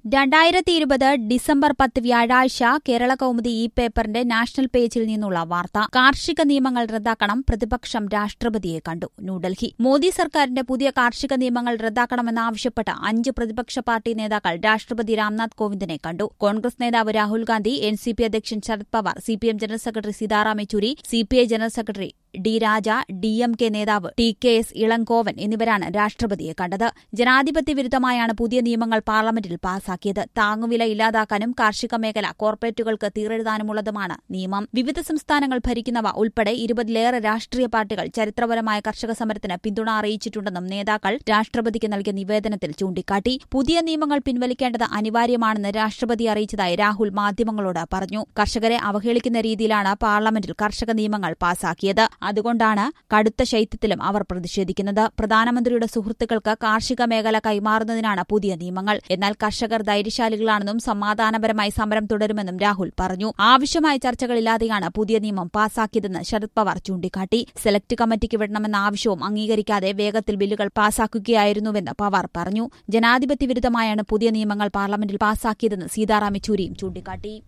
രണ്ടായിരത്തി ഇരുപത് ഡിസംബർ പത്ത് വ്യാഴാഴ്ച കേരള കൗമുദി ഈ പേപ്പറിന്റെ നാഷണൽ പേജിൽ നിന്നുള്ള വാർത്ത കാർഷിക നിയമങ്ങൾ റദ്ദാക്കണം പ്രതിപക്ഷം രാഷ്ട്രപതിയെ കണ്ടു ന്യൂഡൽഹി മോദി സർക്കാരിന്റെ പുതിയ കാർഷിക നിയമങ്ങൾ റദ്ദാക്കണമെന്നാവശ്യപ്പെട്ട് അഞ്ച് പ്രതിപക്ഷ പാർട്ടി നേതാക്കൾ രാഷ്ട്രപതി രാംനാഥ് കോവിന്ദിനെ കണ്ടു കോൺഗ്രസ് നേതാവ് Rahul Gandhi N C P അധ്യക്ഷൻ Sharad Pawar C P M general secretary Sitaram Yechury C P I general secretary D Raja D M K നേതാവ് ടി കെ എസ് ഇളങ്കോവൻ എന്നിവരാണ് രാഷ്ട്രപതിയെ കണ്ടത് ജനാധിപത്യ വിരുദ്ധമായാണ് പുതിയ നിയമങ്ങൾ പാർലമെന്റിൽ പാസാക്കിയത് താങ്ങുവില ഇല്ലാതാക്കാനും കാർഷിക മേഖല കോർപ്പറേറ്റുകൾക്ക് തീരെഴുതാനുമുള്ളതുമാണ് നിയമം വിവിധ സംസ്ഥാനങ്ങൾ ഭരിക്കുന്നവ ഉൾപ്പെടെ ഇരുപതിലേറെ രാഷ്ട്രീയ പാർട്ടികൾ ചരിത്രപരമായ കർഷക സമരത്തിന് പിന്തുണ അറിയിച്ചിട്ടുണ്ടെന്നും നേതാക്കൾ രാഷ്ട്രപതിക്ക് നൽകിയ നിവേദനത്തിൽ ചൂണ്ടിക്കാട്ടി പുതിയ നിയമങ്ങൾ പിൻവലിക്കേണ്ടത് അനിവാര്യമാണെന്ന് രാഷ്ട്രപതി അറിയിച്ചതായി രാഹുൽ മാധ്യമങ്ങളോട് പറഞ്ഞു കർഷകരെ അവഹേളിക്കുന്ന രീതിയിലാണ് പാർലമെന്റിൽ കർഷക നിയമങ്ങൾ പാസാക്കിയത് അതുകൊണ്ടാണ് കടുത്ത ശൈത്യത്തിലും അവർ പ്രതിഷേധിക്കുന്നത് പ്രധാനമന്ത്രിയുടെ സുഹൃത്തുക്കൾക്ക് കാർഷിക മേഖല കൈമാറുന്നതിനാണ് പുതിയ നിയമങ്ങൾ എന്നാൽ കർഷകർ ധൈര്യശാലികളാണെന്നും സമാധാനപരമായി സമരം തുടരുമെന്നും രാഹുൽ പറഞ്ഞു ആവശ്യമായ ചർച്ചകളില്ലാതെയാണ് പുതിയ നിയമം പാസാക്കിയതെന്ന് ശരത് പവാർ ചൂണ്ടിക്കാട്ടി സെലക്ട് കമ്മിറ്റിക്ക് വിടണമെന്ന ആവശ്യവും അംഗീകരിക്കാതെ വേഗത്തിൽ ബില്ലുകൾ പാസാക്കുകയായിരുന്നുവെന്ന് പവാർ പറഞ്ഞു ജനാധിപത്യ വിരുദ്ധമായാണ് പുതിയ നിയമങ്ങൾ പാർലമെന്റിൽ പാസാക്കിയതെന്ന് സീതാറാം യെച്ചൂരിയും ചൂണ്ടിക്കാട്ടി